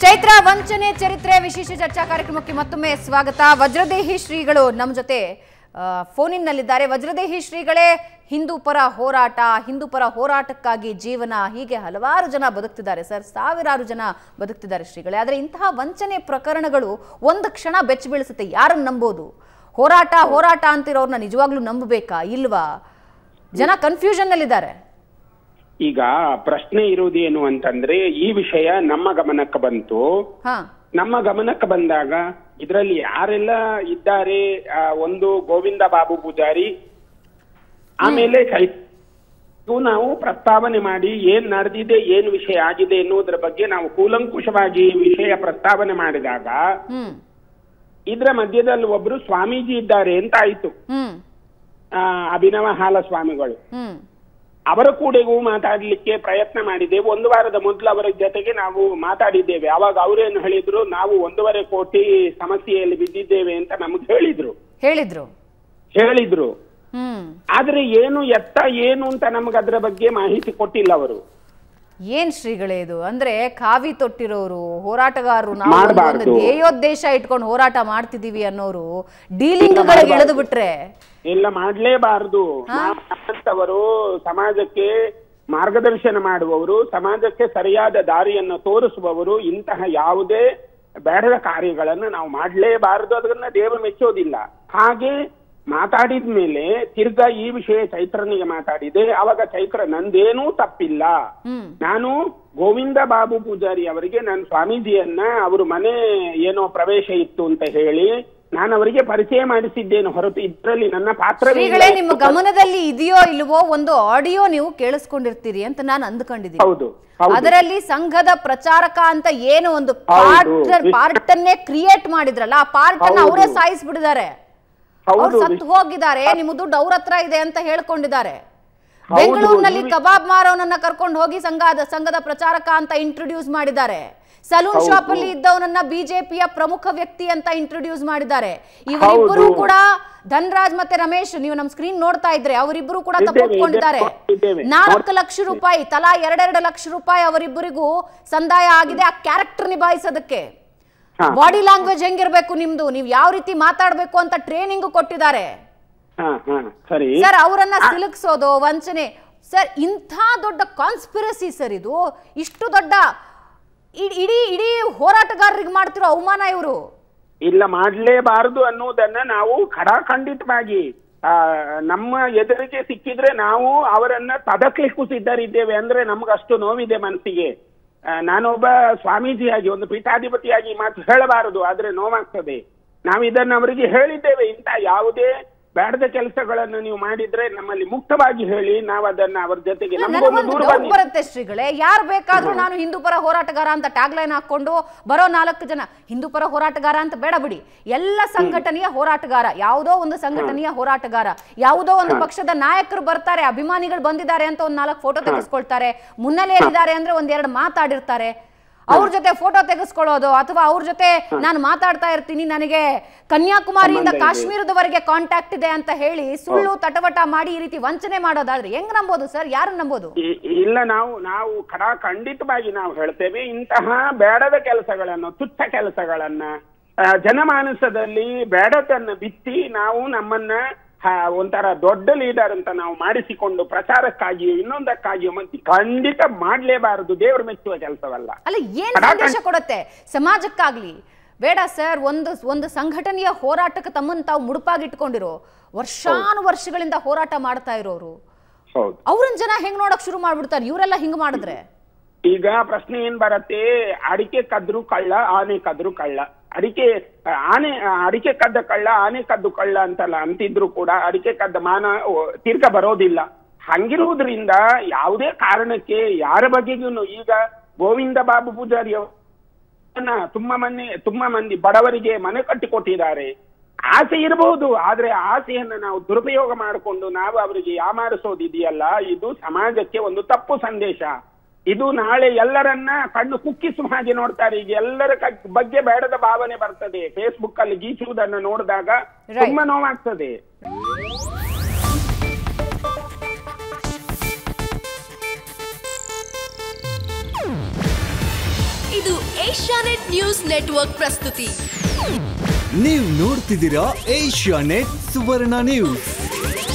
ಚೈತ್ರ ವಂಚನೆ ಚರಿತ್ರೆ ವಿಶೇಷ ಚರ್ಚಾ ಕಾರ್ಯಕ್ರಮಕ್ಕೆ ಮತ್ತೊಮ್ಮೆ ಸ್ವಾಗತ ವಜ್ರದೇಹಿ ಶ್ರೀಗಳು ನಮ್ಮ ಜೊತೆ ಆ, ಫೋನಿನಲ್ಲಿದ್ದಾರೆ ವಜ್ರದೇಹಿ ಶ್ರೀಗಳೇ ಹಿಂದೂ ಪರ ಹೋರಾಟ ಹಿಂದೂ ಪರ ಹೋರಾಟಕ್ಕಾಗಿ ಜೀವನ ಹೀಗೆ ಹಲವಾರು ಜನ ಬದುಕ್ತಿದ್ದಾರೆ ಸರ್ ಸಾವಿರಾರು ಜನ ಬದುಕ್ತಿದ್ದಾರೆ ಶ್ರೀಗಳೇ ಆದರೆ ಇಂತಹ ವಂಚನೆ ಪ್ರಕರಣಗಳು ಒಂದು ಕ್ಷಣ ಬೆಚ್ಚ ಬೀಳಿಸುತ್ತೆ ಯಾರನ್ನು ನಂಬೋದು ಹೋರಾಟ ಹೋರಾಟ ಅಂತಿರೋರ್ನ ನಿಜವಾಗ್ಲೂ ನಂಬಬೇಕಾ ಇಲ್ವಾ ಜನ ಕನ್ಫ್ಯೂಷನ್ನಲ್ಲಿದ್ದಾರೆ ಈಗ ಪ್ರಶ್ನೆ ಇರುವುದೇನು ಅಂತಂದ್ರೆ ಈ ವಿಷಯ ನಮ್ಮ ಗಮನಕ್ಕೆ ಬಂತು ಹಾ ನಮ್ಮ ಗಮನಕ್ಕೆ ಬಂದಾಗ ಇದರಲ್ಲಿ ಯಾರೆಲ್ಲ ಇದ್ದಾರೆ ಆ, ಒಂದು ಗೋವಿಂದ ಬಾಬು ಪೂಜಾರಿ ಆಮೇಲೆ ಚೈ- ಇವು ನಾವು ಪ್ರಸ್ತಾವನೆ ಮಾಡಿ ಏನ್ ನಡೆದಿದೆ ಏನ್ ವಿಷಯ ಆಗಿದೆ ಎನ್ನುವುದರ ಬಗ್ಗೆ ನಾವು ಕೂಲಂಕುಷವಾಗಿ ವಿಷಯ ಪ್ರಸ್ತಾವನೆ ಮಾಡಿದಾಗ ಹ್ಮ್ ಇದರ ಮಧ್ಯದಲ್ಲಿ ಒಬ್ರು ಸ್ವಾಮೀಜಿ ಇದ್ದಾರೆ ಅಂತ ಆಯ್ತು ಹ್ಮ್ ಆ, ಅಭಿನವ ಹಾಲ ಸ್ವಾಮಿಗಳು ಹ್ಮ್ ಅವರ ಕೂಡೆಗೂ ಮಾತಾಡ್ಲಿಕ್ಕೆ ಪ್ರಯತ್ನ ಮಾಡಿದ್ದೇವೆ ಒಂದು ವಾರದ ಮೊದಲು ಅವರ ಜೊತೆಗೆ ನಾವು ಮಾತಾಡಿದ್ದೇವೆ ಅವಾಗ ಅವರೇನು ಹೇಳಿದ್ರು ನಾವು ಒಂದೂವರೆ ಕೋಟಿ ಸಮಸ್ಯೆಯಲ್ಲಿ ಬಿದ್ದಿದ್ದೇವೆ ಅಂತ ನಮಗೆ ಹೇಳಿದ್ರು ಹೇಳಿದ್ರು ಹೇಳಿದ್ರು ಹ್ಮ್ ಆದ್ರೆ ಏನು ಎತ್ತ ಏನು ಅಂತ ನಮಗೆ ಅದರ ಬಗ್ಗೆ ಮಾಹಿತಿ ಕೊಟ್ಟಿಲ್ಲ ಅವರು ಏನ್ ಶ್ರೀಗಳೇ ಇದು ಅಂದ್ರೆ ಕಾವಿ ತೊಟ್ಟಿರೋರು ಹೋರಾಟಗಾರರು ನಾವು ಮಾಡ್ಬಾರ್ದು. ಒಂದು ಧ್ಯೇಯೋದ್ದೇಶ ಇಟ್ಕೊಂಡು ಹೋರಾಟ ಮಾಡ್ತಿದೀವಿ ಅನ್ನೋರು ಡೀಲಿಂಗ್ಗಳಿಗೆ ಇಳಿದು ಬಿಟ್ರೆ ಎಲ್ಲ ಮಾಡ್ಲೇಬಾರದು ನಮ್ಮಂತವರು ಸಮಾಜಕ್ಕೆ ಮಾರ್ಗದರ್ಶನ ಮಾಡುವವರು ಸಮಾಜಕ್ಕೆ ಸರಿಯಾದ ದಾರಿಯನ್ನು ತೋರಿಸುವವರು ಇಂತಹ ಯಾವುದೇ ಬೇಡದ ಕಾರ್ಯಗಳನ್ನು ನಾವು ಮಾಡಲೇಬಾರದು ಅದನ್ನ ದೇವರು ಮೆಚ್ಚೋದಿಲ್ಲ ಹಾಗೆ ಮಾತಾಡಿದ ಮೇಲೆ ತಿರ್ಗಾ ಈ ವಿಷಯ ಚೈತ್ರನಿಗೆ ಮಾತಾಡಿದೆ ಅವಾಗ ಚೈತ್ರ ನಂದೇನೂ ತಪ್ಪಿಲ್ಲ ಹ್ಮ್ ನಾನು ಗೋವಿಂದ ಬಾಬು ಪೂಜಾರಿ ಅವರಿಗೆ ನಾನು ಸ್ವಾಮೀಜಿಯನ್ನ ಅವರು ಮನೆ ಏನೋ ಪ್ರವೇಶ ಇತ್ತು ಅಂತ ಹೇಳಿ ನಾನು ಅವರಿಗೆ ಪರಿಚಯ ಮಾಡಿಸಿದ್ದೇನೆ ಹೊರತು ಇದರಲ್ಲಿ ನನ್ನ ಪಾತ್ರ ಶ್ರೀಗಳೇ ನಿಮ್ಮ ಗಮನದಲ್ಲಿ ಇದೆಯೋ ಇಲ್ವೋ ಒಂದು ಆಡಿಯೋ ನೀವು ಕೇಳಿಸ್ಕೊಂಡಿರ್ತೀರಿ ಅಂತ ನಾನು ಅಂದ್ಕೊಂಡಿದ್ದೀನಿ ಹೌದು ಹೌದು ಅದರಲ್ಲಿ ಸಂಘದ ಪ್ರಚಾರಕ ಅಂತ ಏನು ಒಂದು ಹೌದು. ಪಾರ್ಟ್ ಪಾರ್ಟ್ ಅನ್ನೇ ಕ್ರಿಯೇಟ್ ಮಾಡಿದ್ರಲ್ಲ ಆ ಪಾರ್ಟ್ ಅನ್ನ ಹೌದು. ಅವರೇ ಸಾಯಿಸ್ಬಿಟ್ಟಿದ್ದಾರೆ ಅವ್ರು ಹೌದು ಸತ್ತು ಹೋಗಿದ್ದಾರೆ ನಿಮ್ಮ ದುಡ್ಡು ಅವ್ರ ಹತ್ರ ಇದೆ ಅಂತ ಹೇಳ್ಕೊಂಡಿದ್ದಾರೆ ಹೌದು, ಬೆಂಗಳೂರಿನಲ್ಲಿ ಈ- ಕಬಾಬ್ ಮಾರೋನನ್ನ ಕರ್ಕೊಂಡು ಹೋಗಿ ಸಂಘದ ಸಂಘದ ಪ್ರಚಾರಕ ಅಂತ ಇಂಟ್ರೊಡ್ಯೂಸ್ ಮಾಡಿದ್ದಾರೆ ಸಲೂನ್ ಹೌದು. ಶಾಪ್ ಅಲ್ಲಿ ಇದ್ದವನನ್ನ ಬಿಜೆಪಿಯ ಪ್ರಮುಖ ವ್ಯಕ್ತಿ ಅಂತ ಇಂಟ್ರೊಡ್ಯೂಸ್ ಮಾಡಿದ್ದಾರೆ ಇವರಿಬ್ಬರು ಹೌದು. ಕೂಡ ಧನ್ರಾಜ್ ಮತ್ತೆ ರಮೇಶ್ ನೀವು ನಮ್ ಸ್ಕ್ರೀನ್ ನೋಡ್ತಾ ಇದ್ರೆ ಅವರಿಬ್ಬರು ಕೂಡ ಇದ್ದೇವೆ, ತಪ್ಪೊಪ್ಕೊಂಡಿದ್ದಾರೆ ಇದ್ದೇವೆ, ಇದ್ದೇವೆ. ನಾಲ್ಕು ನೋಡ್ತಾ ಲಕ್ಷ ರೂಪಾಯಿ ತಲಾ ಎರಡೆರಡು ಲಕ್ಷ ರೂಪಾಯಿ ಅವರಿಬ್ಬರಿಗೂ ಸಂದಾಯ ಆಗಿದೆ ಆ ಕ್ಯಾರೆಕ್ಟರ್ ನಿಭಾಯಿಸೋದಕ್ಕೆ ಹಾ. ಬಾಡಿ ಲ್ಯಾಂಗ್ವೇಜ್ ಹೆಂಗಿರ್ಬೇಕು ನಿಮ್ದು ನೀವು ಯಾವ ರೀತಿ ಮಾತಾಡ್ಬೇಕು ಅಂತ ಟ್ರೈನಿಂಗ್ ಕೊಟ್ಟಿದ್ದಾರೆ ಹಾ ಹಾ ಸರಿ ಸರ್ ಅವರನ್ನ ಸಿಲುಕ್ಸೋದು ವಂಚನೆ ಸರ್ ಇಂಥ ದೊಡ್ಡ ಕಾನ್ಸ್ಪಿರಸಿ ಸರ್ ಇದು ಇಷ್ಟು ದೊಡ್ಡ ಇಡ್- ಇಡೀ ಇಡೀ ಹೋರಾಟಗಾರರಿಗೆ ಮಾಡ್ತಿರೋ ಅವಮಾನ ಇವರು ಇಲ್ಲ ಮಾಡಲೇಬಾರದು ಅನ್ನುವುದನ್ನ ನಾವು ಖಡಾಖಂಡಿತವಾಗಿ ಆ, ನಮ್ಮ ಎದುರಿಗೆ ಸಿಕ್ಕಿದ್ರೆ ನಾವು ಅವರನ್ನ ತದಕ್ಲಿಕ್ಕೂ ಸಿದ್ಧರಿದ್ದೇವೆ ಅಂದ್ರೆ ನಮ್ಗಷ್ಟು ನೋವಿದೆ ಮನಸ್ಸಿಗೆ ಆ, ನಾನೊಬ್ಬ ಸ್ವಾಮೀಜಿಯಾಗಿ ಒಂದು ಪೀಠಾಧಿಪತಿಯಾಗಿ ಮಾತು ಹೇಳಬಾರದು ಆದ್ರೆ ನೋವಾಗ್ತದೆ ನಾವು ಇದನ್ನ ಅವರಿಗೆ ಹೇಳಿದ್ದೇವೆ ಇಂಥ ಯಾವುದೇ ಬೇಡದ ಕೆಲಸಗಳನ್ನು ನೀವು ಮಾಡಿದ್ರೆ ನಮ್ಮಲ್ಲಿ ಮುಕ್ತವಾಗಿ ಹೇಳಿ ನಾವು ಅದನ್ನ ಅವರ ಜೊತೆಗೆ ನಮಗೊಂದು ನನಗೊಂದು ದೂರ ಡೌಟ್ ಬನ್ನಿ ಬರುತ್ತೆ ಶ್ರೀಗಳೇ ಯಾರು ಬೇಕಾದ್ರೂ ನಾನು ಹಿಂದೂ ಪರ ಹೋರಾಟಗಾರ ಅಂತ ಟ್ಯಾಗ್ ಲೈನ್ ಹಾಕೊಂಡು ಬರೋ ನಾಲ್ಕು ಜನ ಹಿಂದೂ ಪರ ಹೋರಾಟಗಾರ ಅಂತ ಬೇಡ ಬಿಡಿ ಎಲ್ಲ ಸಂಘಟನೆಯ ಹೋರಾಟಗಾರ ಯಾವುದೋ ಒಂದು ಸಂಘಟನೆಯ ಹೋರಾಟಗಾರ ಯಾವುದೋ ಒಂದು ಪಕ್ಷದ ನಾಯಕರು ಬರ್ತಾರೆ ಅಭಿಮಾನಿಗಳು ಬಂದಿದ್ದಾರೆ ಅಂತ ಒಂದ್ ನಾಲ್ಕು ಫೋಟೋ ತೆಗೆಸ್ಕೊಳ್ತಾರೆ ಮುನ್ನೆಲೆಯಲ್ಲಿದ್ದಾರೆ ಅಂದ್ರೆ ಒಂದೆರಡು ಮಾತಾಡಿರ್ತಾರೆ ಅವ್ರ ಜೊತೆ ಫೋಟೋ ತೆಗೆಸ್ಕೊಳ್ಳೋದು ಅಥವಾ ಅವ್ರ ಜೊತೆ ನಾನು ಮಾತಾಡ್ತಾ ಇರ್ತೀನಿ ನನಗೆ ಕನ್ಯಾಕುಮಾರಿಯಿಂದ ಸಂಬಂಧ ಇದೆ. ಕಾಶ್ಮೀರದವರೆಗೆ ಕಾಂಟ್ಯಾಕ್ಟ್ ಇದೆ ಅಂತ ಹೇಳಿ ಸುಳ್ಳು ತಟವಟ ಮಾಡಿ ಈ ರೀತಿ ವಂಚನೆ ಮಾಡೋದಾದ್ರೆ ಹೆಂಗ್ ನಂಬೋದು ಸರ್ ಯಾರು ನಂಬೋದು ಇ- ಇಲ್ಲ ನಾವು ನಾವು ಖಡ ಖಂಡಿತವಾಗಿ ನಾವು ಹೇಳ್ತೇವೆ ಇಂತಹ ಬೇಡದ ಕೆಲಸಗಳನ್ನು ತುಚ್ಛ ಕೆಲಸಗಳನ್ನ ಆ, ಜನಮಾನಸದಲ್ಲಿ ಬೇಡತನ್ನ ಬಿತ್ತಿ ನಾವು ನಮ್ಮನ್ನ ಆ, ಒಂಥರ ದೊಡ್ಡ ಲೀಡರ್ ಅಂತ ನಾವು ಮಾಡಿಸಿಕೊಂಡು ಪ್ರಚಾರಕ್ಕಾಗಿಯೋ ಇನ್ನೊಂದಕ್ಕಾಗಿಯೋ ಮತ್ತೆ ಖಂಡಿತ ಮಾಡ್ಲೇಬಾರದು ದೇವರು ಮೆಚ್ಚುವ ಕೆಲಸವಲ್ಲ ಅಲ್ಲ ಏನ್ ಕಡಾಖಂಡ್- ಸಂದೇಶ ಕೊಡುತ್ತೆ ಸಮಾಜಕ್ಕಾಗ್ಲಿ ಬೇಡ ಸರ್ ಒಂದು ಒಂದು ಸಂಘಟನೆಯ ಹೋರಾಟಕ್ಕೆ ತಮ್ಮನ್ನು ತಾವು ಮುಡುಪಾಗಿಟ್ಕೊಂಡಿರೋ ವರ್ಷಾನು ವರ್ಷಗಳಿಂದ ಹೋರಾಟ ಮಾಡ್ತಾ ಇರೋರು ಹೌದು ಅವ್ರನ್ನ ಜನ ಹೆಂಗ್ ನೋಡಕ್ ಶುರು ಮಾಡ್ಬಿಡ್ತಾರೆ ಇವರೆಲ್ಲ ಹಿಂಗ್ ಮಾಡಿದ್ರೆ ಈಗ ಪ್ರಶ್ನೆ ಏನ್ ಬರತ್ತೆ ಅಡಿಕೆ ಕದ್ರು ಕಳ್ಳ ಆನೆ ಕದ್ರು ಕಳ್ಳ ಅಡಿಕೆ ಆ, ಆನೆ ಆ, ಅಡಿಕೆ ಕದ್ದ ಕಳ್ಳ ಆನೆ ಕದ್ದು ಕಳ್ಳ ಅಂತಲ್ಲ ಅಂತಿದ್ರು ಕೂಡ ಅಡಿಕೆ ಕದ್ದ ಮಾನ ಓ, ತಿರ್ಗ ಬರೋದಿಲ್ಲ ಹಂಗಿರುವುದರಿಂದ ಯಾವುದೇ ಕಾರಣಕ್ಕೆ ಯಾರ ಬಗೆಗೂ ಈಗ ಗೋವಿಂದ ಬಾಬು ಪೂಜಾರಿ ಅವ್ರನ್ನ ತುಂಬಾ ಮಂದಿ ತುಂಬಾ ಮಂದಿ ಬಡವರಿಗೆ ಮನೆ ಕಟ್ಟಿಕೊಟ್ಟಿದ್ದಾರೆ ಆಸೆ ಇರಬಹುದು ಆದ್ರೆ ಆಸೆಯನ್ನ ನಾವು ದುರುಪಯೋಗ ಮಾಡಿಕೊಂಡು ನಾವು ಅವರಿಗೆ ಯಾಮಾರಿಸೋದಿದೆಯಲ್ಲ ಇದು ಸಮಾಜಕ್ಕೆ ಒಂದು ತಪ್ಪು ಸಂದೇಶ ಇದು ನಾಳೆ ಎಲ್ಲರನ್ನ ಕಣ್ಣು ಕುಕ್ಕಿಸುವ ಹಾಗೆ ನೋಡ್ತಾರೆ ಈಗ ಎಲ್ಲರ ಕ- ಬಗ್ಗೆ ಬೇಡದ ಭಾವನೆ ಬರ್ತದೆ ಫೇಸ್ಬುಕ್ ಅಲ್ಲಿ ಗೀಚುವುದನ್ನು ನೋಡಿದಾಗ Right. ತುಂಬಾ ನೋವಾಗ್ತದೆ ಇದು ಏಷ್ಯಾನೆಟ್ ನ್ಯೂಸ್ ನೆಟ್ವರ್ಕ್ ಪ್ರಸ್ತುತಿ ನೀವು ನೋಡ್ತಿದ್ದೀರಾ ಏಷ್ಯಾ ನೆಟ್ ಸುವರ್ಣ ನ್ಯೂಸ್